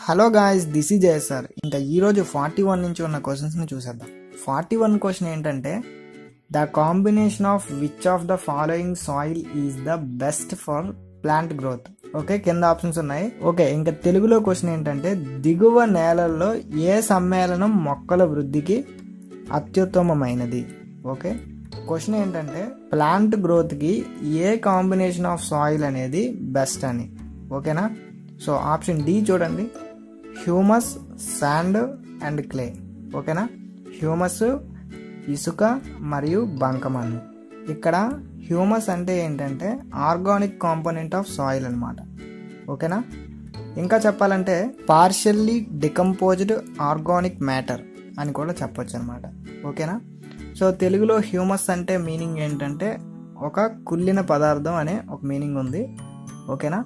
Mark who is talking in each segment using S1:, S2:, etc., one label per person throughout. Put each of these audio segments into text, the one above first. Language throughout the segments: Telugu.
S1: hello guys this is Jaya sir ఇంకా ఈరోజు ఫార్టీ వన్ నుంచి ఉన్న క్వశ్చన్స్ని చూసేద్దాం ఫార్టీ వన్ క్వశ్చన్ ఏంటంటే the combination of which of the following soil is the best for plant growth okay కింద ఆప్షన్స్ ఉన్నాయి ఓకే ఇంకా తెలుగులో క్వశ్చన్ ఏంటంటే దిగువ నేలల్లో ఏ సమ్మేళనం మొక్కల వృద్ధికి అత్యుత్తమమైనది ఓకే క్వశ్చన్ ఏంటంటే ప్లాంట్ గ్రోత్కి ఏ కాంబినేషన్ ఆఫ్ సాయిల్ అనేది బెస్ట్ అని ఓకేనా సో ఆప్షన్ డి చూడండి హ్యూమస్ శాండ్ అండ్ క్లే ఓకేనా హ్యూమస్ ఇసుక మరియు బంకమన్ను ఇక్కడ హ్యూమస్ అంటే ఏంటంటే ఆర్గానిక్ కాంపోనెంట్ ఆఫ్ సాయిల్ అనమాట ఓకేనా ఇంకా చెప్పాలంటే పార్షియల్లీ డికంపోజ్డ్ ఆర్గానిక్ మ్యాటర్ అని కూడా చెప్పొచ్చు అనమాట ఓకేనా సో తెలుగులో హ్యూమస్ అంటే మీనింగ్ ఏంటంటే ఒక కుళ్ళిన పదార్థం అనే ఒక మీనింగ్ ఉంది ఓకేనా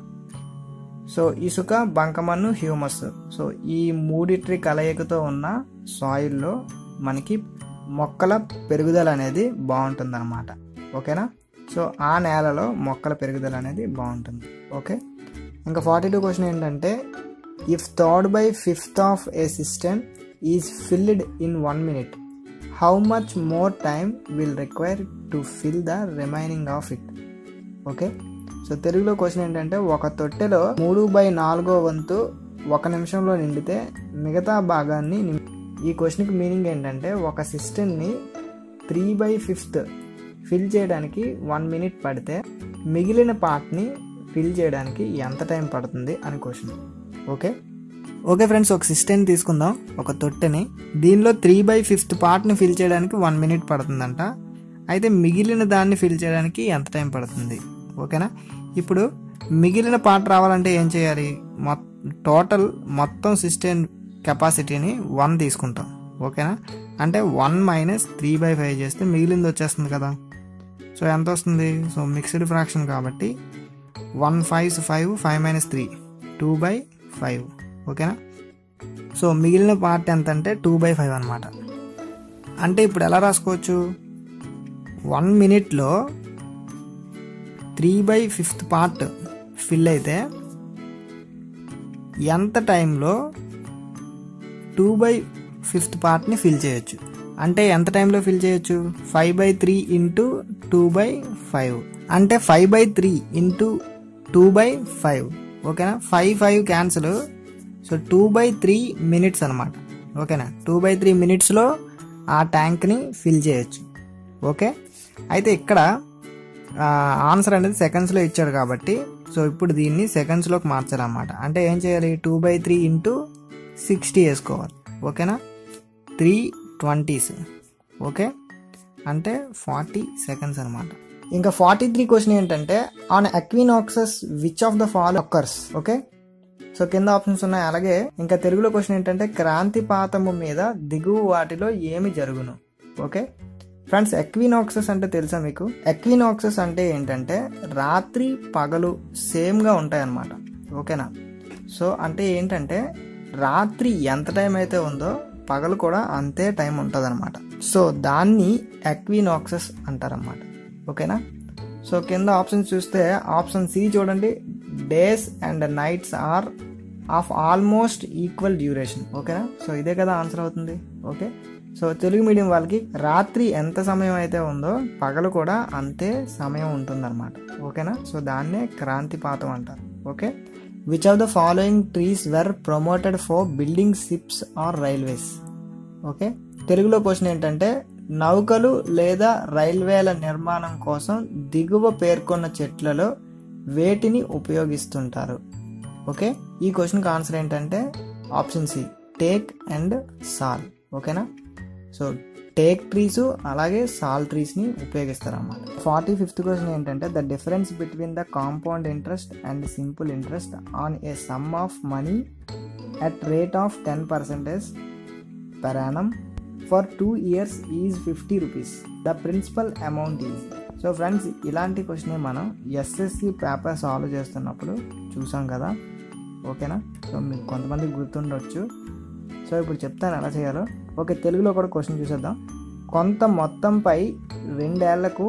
S1: సో ఇసుక బంకమన్ను హ్యూమస్ సో ఈ మూడిట్రి కలయికతో ఉన్న సాయిల్లో మనకి మొక్కల పెరుగుదల అనేది బాగుంటుంది అనమాట ఓకేనా సో ఆ నేలలో మొక్కల పెరుగుదల అనేది బాగుంటుంది ఓకే ఇంకా ఫార్టీ టూ క్వశ్చన్ ఏంటంటే if third by fifth of a system is filled in one minute how much more time will require to fill the remaining of it okay so తెలుగులో క్వశ్చన్ ఏంటంటే ఒక తొట్టెలో మూడు బై నాలుగో వంతు ఒక నిమిషంలో నిండితే మిగతా భాగాన్ని నిం- ఈ క్వశ్చన్కి మీనింగ్ ఏంటంటే ఒక సిస్టమ్ని త్రీ బై ఫిఫ్త్ ఫిల్ చేయడానికి వన్ మినిట్ పడితే మిగిలిన పార్ట్ని ఫిల్ చేయడానికి ఎంత టైం పడుతుంది అని క్వశ్చన్ ఓకే ఓకే ఫ్రెండ్స్ ఒక సిస్టమ్ తీసుకుందాం ఒక తొట్టెని దీనిలో త్రీ బై ఫిఫ్త్ పార్ట్ని ఫిల్ చేయడానికి వన్ మినిట్ పడుతుందంట అయితే మిగిలిన దాన్ని ఫిల్ చేయడానికి ఎంత టైం పడుతుంది ఓకేనా ఇప్పుడు మిగిలిన పార్ట్ రావాలంటే ఏం చేయాలి మొ టోటల్ మొత్తం సిస్టమ్ కెపాసిటీని వన్ తీసుకుంటాం ఓకేనా అంటే one minus three by five చేస్తే మిగిలింది వచ్చేస్తుంది కదా సో ఎంత వస్తుంది సో మిక్స్డ్ ఫ్రాక్షన్ కాబట్టి one five five five minus three two by five ఓకేనా సో మిగిలిన పార్ట్ ఎంత అంటే టూ బై ఫైవ్ అనమాట అంటే ఇప్పుడు ఎలా రాసుకోవచ్చు వన్ మినిట్లో three by fifth part fill అయితే ఎంత టైంలో టూ బై ఫిఫ్త్ పార్ట్ని ఫిల్ చేయొచ్చు అంటే ఎంత టైంలో ఫిల్ చేయొచ్చు five by three into two by five అంటే five by three into two by five ఓకేనా five five cancel so two by three minutes అనమాట ఓకేనా టూ బై త్రీ మినిట్స్లో ఆ ట్యాంక్ని ఫిల్ చేయొచ్చు ఓకే అయితే ఇక్కడ ఆన్సర్ అనేది సెకండ్స్లో ఇచ్చాడు కాబట్టి సో ఇప్పుడు దీన్ని సెకండ్స్లోకి మార్చాలన్నమాట అంటే ఏం చేయాలి two by three into sixty వేసుకోవాలి ఓకేనా త్రీ ట్వంటీస్ ఓకే అంటే ఫార్టీ సెకండ్స్ అనమాట ఇంకా ఫార్టీ త్రీ క్వశ్చన్ ఏంటంటే on equinoxes which of the following occurs okay so కింద ఆప్షన్స్ ఉన్నాయి అలాగే ఇంకా తెలుగులో క్వశ్చన్ ఏంటంటే క్రాంతిపాతము మీద దిగువ వాటిలో ఏమి జరుగును ఓకే ఫ్రెండ్స్ ఎక్వినాక్సెస్ అంటే తెలుసా మీకు ఎక్వినాక్సెస్ అంటే ఏంటంటే రాత్రి పగలు సేమ్గా ఉంటాయి అన్నమాట ఓకేనా సో అంటే ఏంటంటే రాత్రి ఎంత టైం అయితే ఉందో పగలు కూడా అంతే టైం ఉంటుంది అనమాట సో దాన్ని ఎక్వినాక్సెస్ అంటారన్నమాట ఓకేనా సో కింద ఆప్షన్స్ చూస్తే ఆప్షన్ సి చూడండి days and nights are of almost equal duration ఓకేనా సో ఇదే కదా ఆన్సర్ అవుతుంది ఓకే సో తెలుగు మీడియం వాళ్ళకి రాత్రి ఎంత సమయం అయితే ఉందో పగలు కూడా అంతే సమయం ఉంటుందన్నమాట ఓకేనా సో దాన్నే క్రాంతిపాతం అంటారు okay which of the following trees were promoted for building ships or railways okay తెలుగులో క్వశ్చన్ ఏంటంటే నౌకలు లేదా రైల్వేల నిర్మాణం కోసం దిగువ పేర్కొన్న చెట్లలో వేటిని ఉపయోగిస్తుంటారు ఓకే ఈ క్వశ్చన్కి ఆన్సర్ ఏంటంటే ఆప్షన్ సి టేక్ అండ్ సాల్ ఓకేనా సో టేక్ ట్రీస్ అలాగే సాల్ ట్రీస్ని ఉపయోగిస్తారన్నమాట ఫార్టీ ఫిఫ్త్ క్వశ్చన్ ఏంటంటే the difference between the compound interest and simple interest on a sum of money at rate of ten percentage per annum for two years is fifty rupees the principal amount is so friends ఇలాంటి క్వశ్చన్ మనం ఎస్ఎస్సి పేపర్ సాల్వ్ చేస్తున్నప్పుడు చూసాం కదా ఓకేనా సో మీకు కొంతమందికి గుర్తుండొచ్చు సో ఇప్పుడు చెప్తాను ఎలా చేయాలో ఓకే తెలుగులో కూడా క్వశ్చన్ చూసేద్దాం కొంత మొత్తంపై రెండేళ్లకు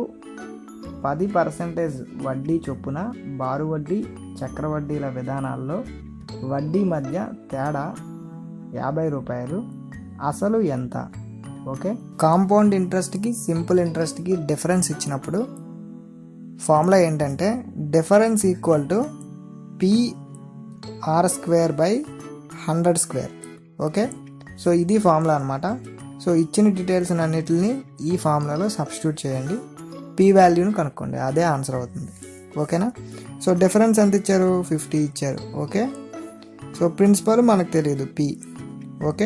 S1: పది పర్సెంటేజ్ వడ్డీ చొప్పున బారు వడ్డీ చక్రవడ్డీల విధానాల్లో వడ్డీ మధ్య తేడా యాభై రూపాయలు అసలు ఎంత ఓకే కాంపౌండ్ ఇంట్రెస్ట్కి సింపుల్ ఇంట్రెస్ట్కి డిఫరెన్స్ ఇచ్చినప్పుడు ఫార్ములా ఏంటంటే difference equal to P R square by hundred square okay so ఇది ఫార్ములా అనమాట సో ఇచ్చిన డీటెయిల్స్ అన్నిటిని ఈ ఫార్ములాలో సబ్స్టిట్యూట్ చేయండి పి వాల్యూని కనుక్కోండి అదే ఆన్సర్ అవుతుంది ఓకేనా సో డిఫరెన్స్ ఎంత ఇచ్చారు ఫిఫ్టీ ఇచ్చారు ఓకే సో ప్రిన్సిపల్ మనకు తెలియదు పి ఓకే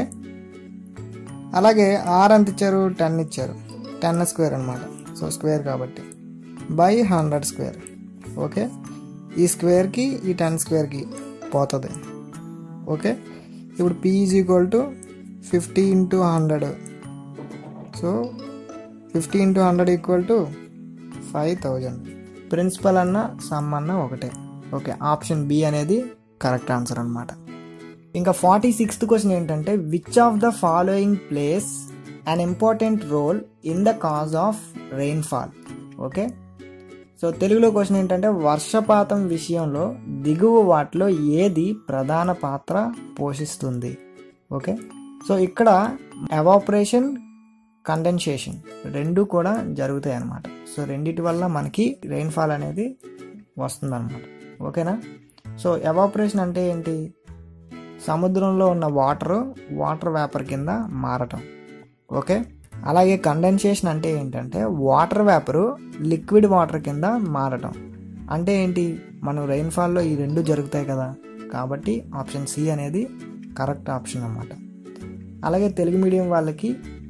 S1: అలాగే ఆర్ ఎంత ఇచ్చారు టెన్ ఇచ్చారు టెన్ స్క్వేర్ అనమాట సో స్క్వేర్ కాబట్టి బై హండ్రెడ్ స్క్వేర్ ఓకే ఈ స్క్వేర్కి ఈ టెన్ స్క్వేర్కి పోతుంది ఓకే ఇప్పుడు P is equal to fifty into hundred so fifty into hundred equal to five thousand principal అన్న సమ్ అన్న ఒకటే ఓకే ఆప్షన్ బి అనేది కరెక్ట్ ఆన్సర్ అనమాట ఇంకా ఫార్టీ సిక్స్త్ క్వశ్చన్ ఏంటంటే which of the following plays an important role in the cause of rainfall okay so తెలుగులో క్వశ్చన్ ఏంటంటే వర్షపాతం విషయంలో దిగువ వాటిలో ఏది ప్రధాన పాత్ర పోషిస్తుంది ఓకే సో ఇక్కడ ఎవాపరేషన్ కండెన్సేషన్ రెండు కూడా జరుగుతాయి అన్నమాట సో రెండిటి వల్ల మనకి రెయిన్ఫాల్ అనేది వస్తుందన్నమాట ఓకేనా సో ఎవాపరేషన్ అంటే ఏంటి సముద్రంలో ఉన్న వాటర్ వాటర్ వేపర్ కింద మారటం ఓకే అలాగే కండెన్సేషన్ అంటే ఏంటంటే వాటర్ వేపరు లిక్విడ్ వాటర్ కింద మారటం అంటే ఏంటి మనం రెయిన్ఫాల్లో ఈ రెండు జరుగుతాయి కదా కాబట్టి ఆప్షన్ సి అనేది కరెక్ట్ ఆప్షన్ అన్నమాట అలాగే తెలుగు మీడియం వాళ్ళకి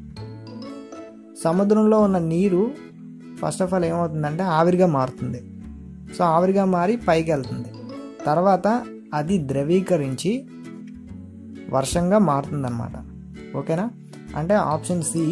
S1: సముద్రంలో ఉన్న నీరు ఫస్ట్ ఆఫ్ ఆల్ ఏమవుతుందంటే ఆవిరిగా మారుతుంది సో ఆవిరిగా మారి పైకి వెళ్తుంది తర్వాత అది ద్రవీకరించి వర్షంగా మారుతుందన్నమాట ఓకేనా అంటే ఆప్షన్ సి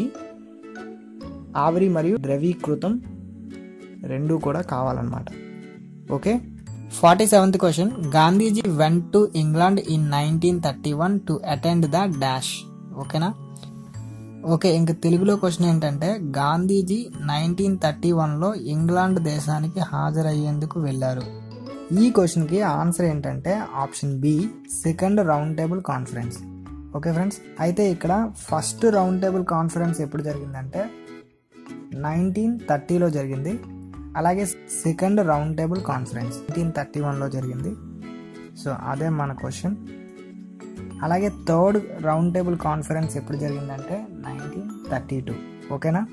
S1: ఆవిరి మరియు ద్రవీకృతం రెండు కూడా కావాలన్నమాట okay forty seventh question Gandhiji went to England in nineteen thirty one to attend the dash ఓకేనా ఓకే ఇంకా తెలుగులో క్వశ్చన్ ఏంటంటే గాంధీజీ నైన్టీన్ థర్టీ వన్లో ఇంగ్లాండ్ దేశానికి హాజరయ్యేందుకు వెళ్ళారు ఈ క్వశ్చన్కి ఆన్సర్ ఏంటంటే option B second round table conference okay friends అయితే ఇక్కడ ఫస్ట్ రౌండ్ టేబుల్ కాన్ఫరెన్స్ ఎప్పుడు జరిగిందంటే నైన్టీన్ థర్టీలో జరిగింది అలాగే second round table conference nineteen thirty వన్లో జరిగింది సో అదే మన క్వశ్చన్ అలాగే థర్డ్ రౌండ్ టేబుల్ కాన్ఫరెన్స్ ఎప్పుడు జరిగిందంటే నైన్టీన్ థర్టీ టూ ఓకేనా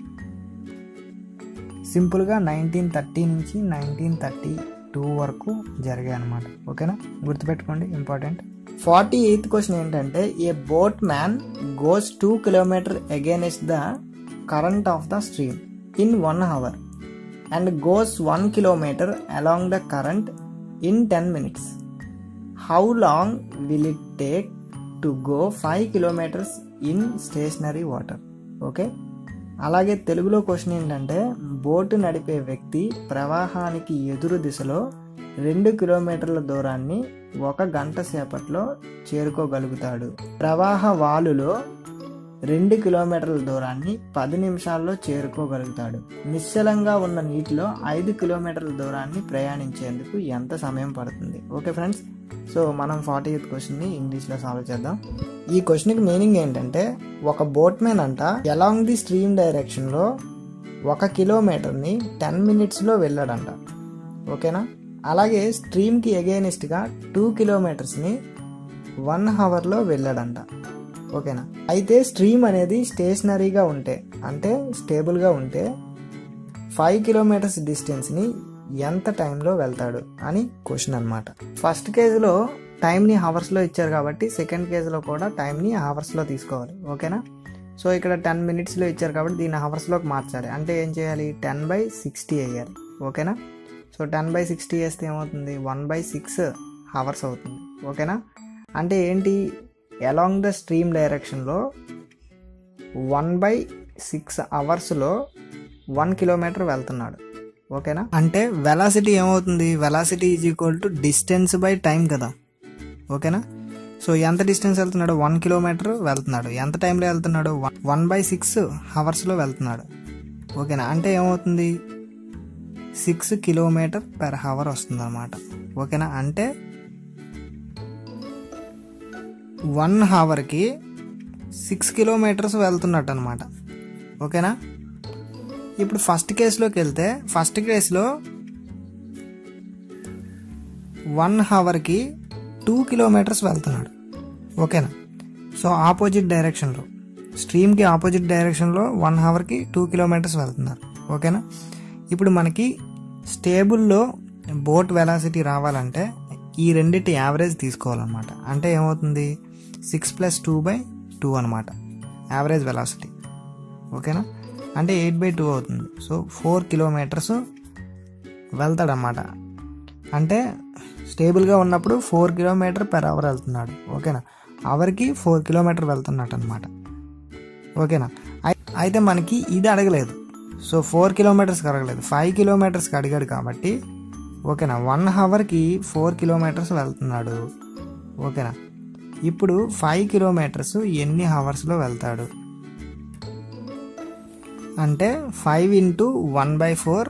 S1: సింపుల్గా నైన్టీన్ థర్టీ నుంచి నైన్టీన్ థర్టీ టూ వరకు జరిగాయి అనమాట ఓకేనా గుర్తుపెట్టుకోండి ఇంపార్టెంట్ ఫార్టీ ఎయిత్ క్వశ్చన్ ఏంటంటే a boat man goes two kilometer against the current of the stream in one hour and goes one kilometer along the current in ten minutes how long will it take to go five kilometers in stationary water okay అలాగే తెలుగులో క్వశ్చన్ ఏంటంటే బోటు నడిపే వ్యక్తి ప్రవాహానికి ఎదురు దిశలో రెండు కిలోమీటర్ల దూరాన్ని ఒక గంట సేపట్లో చేరుకోగలుగుతాడు ప్రవాహ వాలులో రెండు కిలోమీటర్ల దూరాన్ని పది నిమిషాల్లో చేరుకోగలుగుతాడు నిశ్చలంగా ఉన్న నీటిలో ఐదు కిలోమీటర్ల దూరాన్ని ప్రయాణించేందుకు ఎంత సమయం పడుతుంది ఓకే ఫ్రెండ్స్ సో మనం ఫార్టీ ఎయిత్ క్వశ్చన్ని ఇంగ్లీష్లో సాల్వ్ చేద్దాం ఈ క్వశ్చన్కి మీనింగ్ ఏంటంటే ఒక బోట్ మ్యాన్ అంట అలాంగ్ ది స్ట్రీమ్ డైరెక్షన్లో ఒక కిలోమీటర్ని టెన్ మినిట్స్లో వెళ్ళాడంట ఓకేనా అలాగే స్ట్రీమ్కి ఎగైనిస్ట్గా టూ కిలోమీటర్స్ని వన్ అవర్లో వెళ్ళాడంట ఓకేనా అయితే స్ట్రీమ్ అనేది స్టేషనరీగా ఉంటే అంటే స్టేబుల్గా ఉంటే ఫైవ్ కిలోమీటర్స్ డిస్టెన్స్ని ఎంత టైంలో వెళ్తాడు అని క్వశ్చన్ అనమాట ఫస్ట్ కేజీలో టైంని హవర్స్లో ఇచ్చారు కాబట్టి సెకండ్ కేజీలో కూడా టైంని హవర్స్లో తీసుకోవాలి ఓకేనా సో ఇక్కడ టెన్ మినిట్స్లో ఇచ్చారు కాబట్టి దీన్ని హవర్స్లోకి మార్చాలి అంటే ఏం చేయాలి టెన్ బై సిక్స్టీ వేయాలి ఓకేనా సో టెన్ బై సిక్స్టీ వేస్తే ఏమవుతుంది వన్ బై సిక్స్ హవర్స్ అవుతుంది ఓకేనా అంటే ఏంటి అలాంగ్ ద స్ట్రీమ్ డైరెక్షన్లో వన్ బై సిక్స్ అవర్స్లో వన్ కిలోమీటర్ వెళ్తున్నాడు ఓకేనా అంటే వెలాసిటీ ఏమవుతుంది velocity is equal to distance by time కదా ఓకేనా సో ఎంత డిస్టెన్స్ వెళ్తున్నాడు వన్ కిలోమీటర్ వెళ్తున్నాడు ఎంత టైంలో వెళ్తున్నాడు వన్ బై సిక్స్ అవర్స్లో వెళ్తున్నాడు ఓకేనా అంటే ఏమవుతుంది సిక్స్ కిలోమీటర్ పెర్ హవర్ వస్తుంది అనమాట ఓకేనా అంటే వన్ హవర్కి సిక్స్ కిలోమీటర్స్ వెళ్తున్నట్టు అనమాట ఓకేనా ఇప్పుడు ఫస్ట్ కేసులోకి వెళ్తే ఫస్ట్ కేసులో వన్ హవర్కి టూ కిలోమీటర్స్ వెళ్తున్నాడు ఓకేనా సో ఆపోజిట్ డైరెక్షన్లో స్ట్రీమ్కి ఆపోజిట్ డైరెక్షన్లో వన్ హవర్కి టూ కిలోమీటర్స్ వెళ్తున్నారు ఓకేనా ఇప్పుడు మనకి స్టేబుల్లో బోట్ వెలాసిటీ రావాలంటే ఈ రెండింటి యావరేజ్ తీసుకోవాలన్నమాట అంటే ఏమవుతుంది six plus two by two అనమాట యావరేజ్ వెలాసిటీ ఓకేనా అంటే ఎయిట్ బై టూ అవుతుంది సో ఫోర్ కిలోమీటర్స్ వెళ్తాడన్నమాట అంటే స్టేబుల్గా ఉన్నప్పుడు ఫోర్ కిలోమీటర్ పెర్ అవర్ వెళ్తున్నాడు ఓకేనా అవర్కి ఫోర్ కిలోమీటర్ వెళ్తున్నట్టు అనమాట ఓకేనా అయి- అయితే మనకి ఇది అడగలేదు సో ఫోర్ కిలోమీటర్స్కి అడగలేదు ఫైవ్ కిలోమీటర్స్కి అడిగాడు కాబట్టి ఓకేనా వన్ హవర్కి ఫోర్ కిలోమీటర్స్ వెళ్తున్నాడు ఓకేనా ఇప్పుడు ఫైవ్ కిలోమీటర్స్ ఎన్ని హవర్స్లో వెళ్తాడు అంటే five into one by four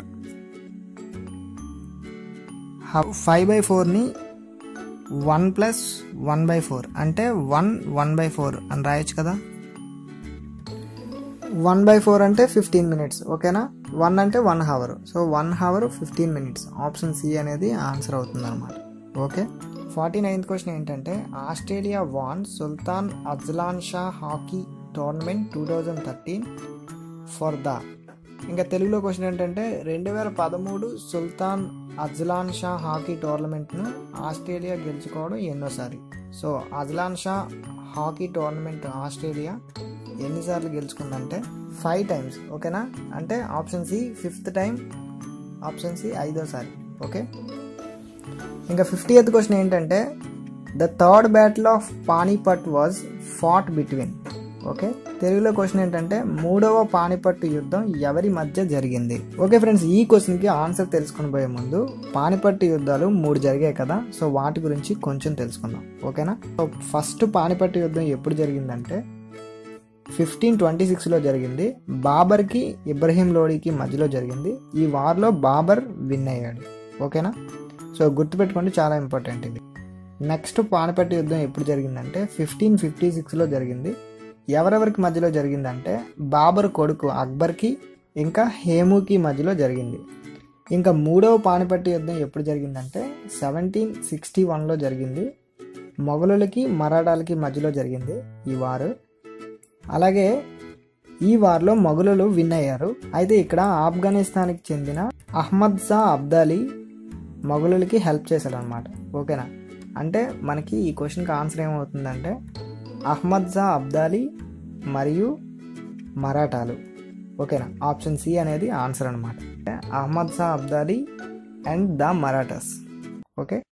S1: five by ఫోర్ని one plus one by four అంటే వన్ వన్ బై ఫోర్ అని రాయొచ్చు కదా వన్ బై ఫోర్ అంటే ఫిఫ్టీన్ మినిట్స్ ఓకేనా వన్ అంటే one hour so one hour fifteen minutes option C అనేది ఆన్సర్ అవుతుంది అనమాట ఓకే ఫార్టీ నైన్త్ క్వశ్చన్ ఏంటంటే Australia won Sultan Azlan Shah hockey tournament two thousand thirteen for the ఇంకా తెలుగులో క్వశ్చన్ ఏంటంటే రెండు వేల పదమూడు సుల్తాన్ అజ్లాన్ షా హాకీ టోర్నమెంట్ను ఆస్ట్రేలియా గెలుచుకోవడం ఎన్నోసారి so Azlan Shah hockey tournament Australia ఎన్నిసార్లు గెలుచుకుందంటే ఫైవ్ టైమ్స్ ఓకేనా అంటే option C fifth time option C ఐదోసారి ఓకే ఇంకా ఫిఫ్టీ ఎయిత్ క్వశ్చన్ ఏంటంటే the third battle of Panipat was fought between okay తెలుగులో క్వశ్చన్ ఏంటంటే మూడవ పానిపట్టు యుద్ధం ఎవరి మధ్య జరిగింది ఓకే ఫ్రెండ్స్ ఈ క్వశ్చన్కి ఆన్సర్ తెలుసుకుని పోయే ముందు పానిపట్టు యుద్ధాలు మూడు జరిగాయి కదా సో వాటి గురించి కొంచెం తెలుసుకుందాం ఓకేనా సో ఫస్ట్ పానిపట్టు యుద్ధం ఎప్పుడు జరిగిందంటే ఫిఫ్టీన్ ట్వంటీ సిక్స్లో జరిగింది బాబర్కి ఇబ్రహీం లోడీకి మధ్యలో జరిగింది ఈ వార్లో బాబర్ విన్ అయ్యాడు ఓకేనా సో గుర్తుపెట్టుకోండి చాలా ఇంపార్టెంట్ ఇది నెక్స్ట్ పానిపట్టు యుద్ధం ఎప్పుడు జరిగిందంటే ఫిఫ్టీన్ ఫిఫ్టీ సిక్స్లో జరిగింది ఎవరెవరికి మధ్యలో జరిగిందంటే బాబర్ కొడుకు అక్బర్కి ఇంకా హేముకి మధ్యలో జరిగింది ఇంకా మూడవ పానిపట్టు యుద్ధం ఎప్పుడు జరిగిందంటే సెవెంటీన్ సిక్స్టీ వన్లో జరిగింది మొఘలులకి మరాఠాలకి మధ్యలో జరిగింది ఈ వారు అలాగే ఈ వార్లో మొఘలులు విన్ అయ్యారు అయితే ఇక్కడ ఆఫ్ఘనిస్తాన్కి చెందిన అహ్మద్ షా అబ్దాలీ మొఘలులకి హెల్ప్ చేశాడు అనమాట ఓకేనా అంటే మనకి ఈ క్వశ్చన్కి ఆన్సర్ ఏమవుతుందంటే అహ్మద్ షా అబ్దాలీ మరియు మరాఠాలు ఓకేనా ఆప్షన్ సి అనేది ఆన్సర్ అనమాట Ahmad Shah Abdali and the Marathas okay